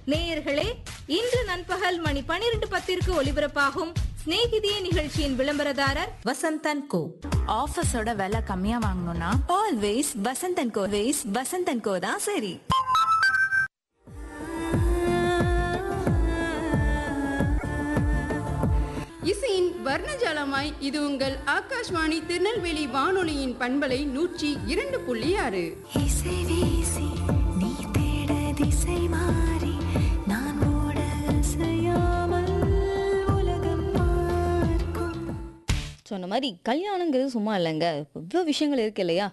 நேயர்களே இன்று நண்பகல் மணி பனிரெண்டு பத்திற்கு ஒலிபரப்பாகும் சிநேகிதியே நிகழ்ச்சியின் விளம்பரதாரர் வசந்தன் கோ ஆஃபீஸோட விலை கம்மியா வாங்கணும்னா always Vasanthan co ways Vasanthan co தான் சரி இசையின் வர்ணஜாலமாய் இது உங்கள் ஆகாஷ்வாணி திருநெல்வேலி வானொலியின் பண்பலை நூற்றி இரண்டு புள்ளி ஆறு இசை வீசி நீ தேட திசை மாறி நான் ஓட அசையாமல் உலகம் பார்க்கும் சொன்ன மாதிரி கல்யாணங்கிறது சும்மா இல்லைங்க இவ்வளோ விஷயங்கள் இருக்கு இல்லையா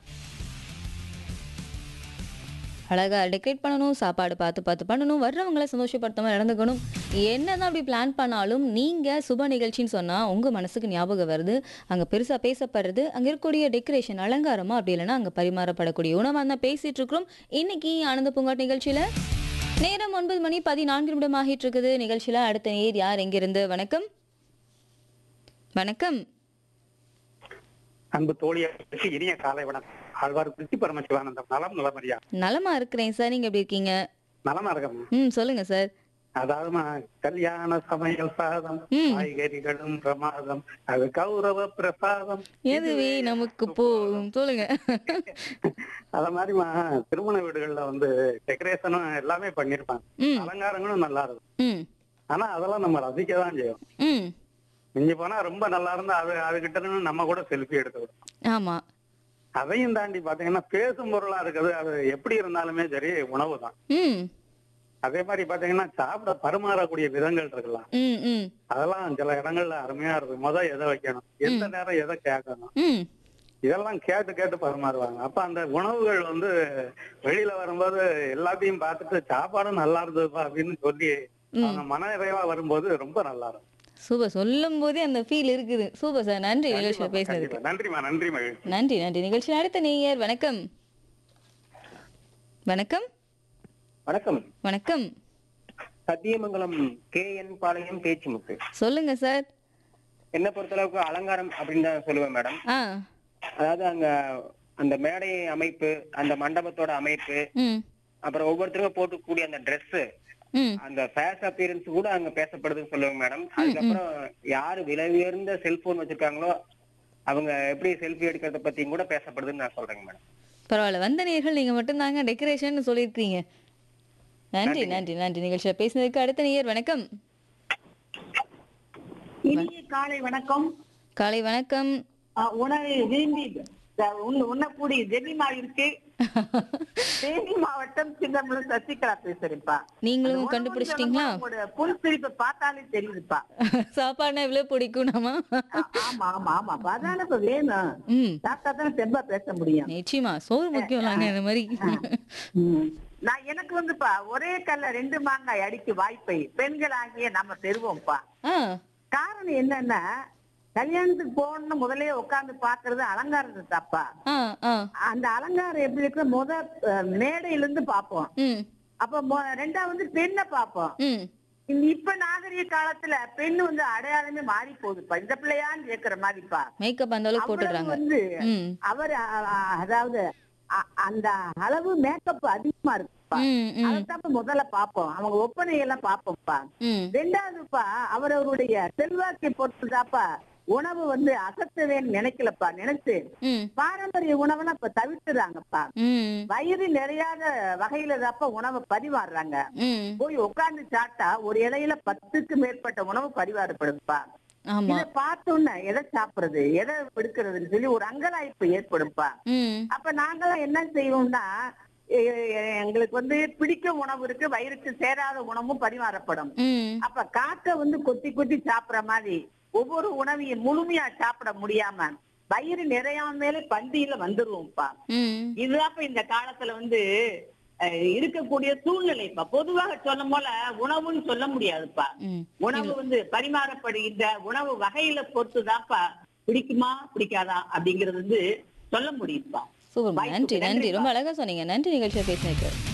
அழகா டெக்கரேட் பண்ணணும் சாப்பாடு பார்த்து பார்த்து பண்ணணும் வர்றவங்களை சந்தோஷப்படுத்தாம நடந்துக்கணும் என்னதான் அப்படி பிளான் பண்ணாலும் நீங்கள் சுப நிகழ்ச்சின்னு சொன்னால் உங்கள் மனசுக்கு ஞாபகம் வருது அங்கே பெருசாக பேசப்படுறது அங்கே இருக்கக்கூடிய டெக்கரேஷன் அலங்காரமா அப்படி இல்லைன்னா அங்கே பரிமாறப்படக்கூடிய உணவாக தான் பேசிகிட்டு இருக்கிறோம் இன்னைக்கு ஆனந்த பூங்காட் நிகழ்ச்சியில் நேரம் ஒன்பது மணி பதினான்கு நிமிடம் ஆகிட்டு இருக்குது நிகழ்ச்சியில் அடுத்த நேர் யார் எங்கிருந்து வணக்கம் வணக்கம் அன்பு தோழியர்களுக்கு இனிய காலை வணக்கம் ஆழ்வார் குறிச்சி பரமசிவானந்தம் நலம் நலமறியா நலமா இருக்கிறேன் சார் நீங்க எப்படி இருக்கீங்க நலமா இருக்கேன் ம் சொல்லுங்க சார் அதாவது கல்யாண சமையல் சாதம் ம். காய்கறிகளும் பிரமாதம் அது கௌரவ பிரசாதம் எதுவே நமக்கு போகும் சொல்லுங்க அத மாதிரிமா திருமண வீடுகள்ல வந்து டெக்கரேஷனும் எல்லாமே பண்ணிருப்பாங்க ம் அலங்காரங்களும் நல்லா இருக்கும் ம் ஆனா அதெல்லாம் நம்ம ரசிக்க தான் செய்யும் ம் மிஞ்சி போனா ரொம்ப நல்லா இருந்தா அது அதுகிட்ட இருந்து நம்ம கூட செல்ஃபி எடுத்துக்கிறோம் ஆமா அதையும் தாண்டி பாத்தீங்கன்னா பேசும் பொருளா இருக்குது அது எப்படி இருந்தாலுமே சரி உணவு தான் ம் அதே மாதிரி பாத்தீங்கன்னா சாப்பிட பரிமாறக்கூடிய விதங்கள் இருக்குல்ல ம் ம் அதெல்லாம் சில இடங்கள்ல அருமையா இருக்கு முத எதை வைக்கணும் எந்த நேரம் எதை கேட்கணும் ம் இதெல்லாம் கேட்டு கேட்டு பரிமாறுவாங்க அப்ப அந்த உணவுகள் வந்து வெளியில வரும்போது எல்லாத்தையும் பார்த்துட்டு சாப்பாடும் நல்லா இருந்ததுப்பா அப்படின்னு சொல்லி அவங்க மன நிறைவா வரும்போது ரொம்ப நல்லா இருக்கும் சூப்பர் சொல்லும் போதே அந்த ஃபீல் இருக்குது சூப்பர் சார் நன்றி நிகழ்ச்சியில் பேசுனதுக்கு கண்டிப்பா. நன்றிம்மா நன்றி மகிழ்ச்சி நன்றி நன்றி நிகழ்ச்சியில் அடுத்த நேயர் வணக்கம் வணக்கம் வணக்கம் வணக்கம் சத்தியமங்கலம் கே என் பாளையம் பேச்சுமுத்து சொல்லுங்க சார் என்ன பொறுத்தளவுக்கு அலங்காரம் அப்படின்னு தான் சொல்லுவேன் மேடம் ஆ அதாவது அங்க அந்த மேடை அமைப்பு அந்த மண்டபத்தோட அமைப்பு ம் அப்புறம் ஒவ்வொருத்தருக்கும் போட்டுக்கூடிய அந்த Dress ம் அந்த ஃபேஸ் அப்பியரன்ஸ் கூட அங்க பேசப்படுதுன்னு சொல்லுவேன் மேடம் அதுக்கப்புறம் யாரு விலை உயர்ந்த செல்போன் வச்சிருக்காங்களோ அவங்க எப்படி செல்ஃபி எடுக்கிறத பத்தியும் கூட பேசப்படுதுன்னு நான் சொல்றேங்க மேடம் பரவாயில்ல வந்த நேர்கள் நீங்க மட்டும்தாங்க டெக்கரேஷன் சொல்லியிருக்கீங்க நன்றி நன்றி நன்றி நிகழ்ச்சியில் பேசினதுக்கு அடுத்த நேயர் வணக்கம் இனிய காலை வணக்கம் காலை வணக்கம் அஹ், உணவை விரும்பி அஹ், உண்ண- உண்ணக்கூடிய ஜெமிமா இருக்கு தேனி மாவட்டம் சின்னமலூர் சசிகலா பேசுறேன்ப்பா நீங்களும் அந்த உணவுன்னு கண்டுபிடிச்சிட்டீங்களா சொல்லும்போது உங்களோட புல் சிரிப்பை பார்த்தாலே தெரியுதுப்பா சாப்பாடுனா எவ்வளவு பிடிக்கும் நாமா அ- ஆமா ஆமா ஆமாப்பா அதான இப்ப வேணும் ம் சாப்பிட்டா தானே தெம்பா பேச முடியும் நிச்சயமா சோறு முக்கியம் இல்லைங்க இந்த மாதிரி ம். நான் எனக்கு வந்துப்பா ஒரே கல்ல ரெண்டு மாங்காய் அடிக்க வாய்ப்பை பெண்கள் ஆகிய நம்ம பெறுவோம்ப்பா ஆ காரணம் என்னன்னா கல்யாணத்துக்கு போகணும்னு முதல்லயே உட்கார்ந்து பாக்குறது அலங்காரத்தை தப்பா ஆ ஆ அந்த அலங்காரம் எப்படி இருக்கு முத அஹ், மேடையில இருந்து பாப்போம் ம் அப்ப மொ- ரெண்டாவது பெண்ணை பாப்போம் ம் இந்த இப்ப நாகரிக காலத்துல பெண் வந்து அடையாளமே மாறி போகுதுப்பா இந்த பிள்ளையான்னு கேக்குற மாதிரிப்பா மேக்கப் அந்த அளவுக்கு அவ்வளவு போட்டுடுறாங்க வந்து ம் அவர் அ- அ- அதாவது அ- அந்த அளவு மேக்கப் அதிகமா இருக்குப்பா ம் ம் அதைத்தான் முதல்ல பாப்போம் அவங்க ஒப்பனை எல்லாம் பாப்போம்ப்பா ம் ரெண்டாவதுப்பா அவரவருடைய செல்வாக்கை பொறுத்துதாப்பா உணவு வந்து அசத்துவேன்னு நினைக்கலப்பா நினைச்சு ம் பாரம்பரிய உணவெல்லாம் இப்ப தவிர்த்துறாங்கப்பா ம் வயிறு நிறையாத வகையில தாப்ப உணவை பரிமாறுறாங்க ம் போய் உட்கார்ந்து சாப்பிட்டா ஒரு இலையில பத்துக்கு மேற்பட்ட உணவு பரிமாறப்படுதுப்பா ஆமா இத பார்த்தோன்னே எதை சாப்பிடுறது எதை எடுக்கிறதுன்னு சொல்லி ஒரு அங்கலாய்ப்பு ஏற்படும்பா ம் அப்ப நாங்களாம் என்ன செய்வோம்னா எ- எ- எங்களுக்கு வந்து பிடிக்க உணவு இருக்கு வயிறுக்கு சேராத உணவும் பரிமாறப்படும் ம் அப்ப காக்க வந்து கொத்தி கொத்தி சாப்பிடுற மாதிரி ஒவ்வொரு உணவையும் முழுமையா சாப்பிட முடியாம வயிறு நிறையாமலே பந்தியில வந்துருவோம்ப்பா ம் இதுதான் இந்த காலத்துல வந்து அஹ், இருக்கக்கூடிய சூழ்நிலைப்பா பொதுவாக சொல்லும் போல உணவுன்னு சொல்ல முடியாதுப்பா ம் உணவு வந்து பரிமாறப்படுகின்ற உணவு வகையில பொறுத்துதான்ப்பா பிடிக்குமா பிடிக்காதா அப்படிங்கறது வந்து சொல்ல முடியும்ப்பா சூப்பர் வாய்ப்புக்கு நன்றி நன்றி நன்றிப்பா. ரொம்ப அழகா சொன்னீங்க நன்றி நிகழ்ச்சியை பேசினதுக்கு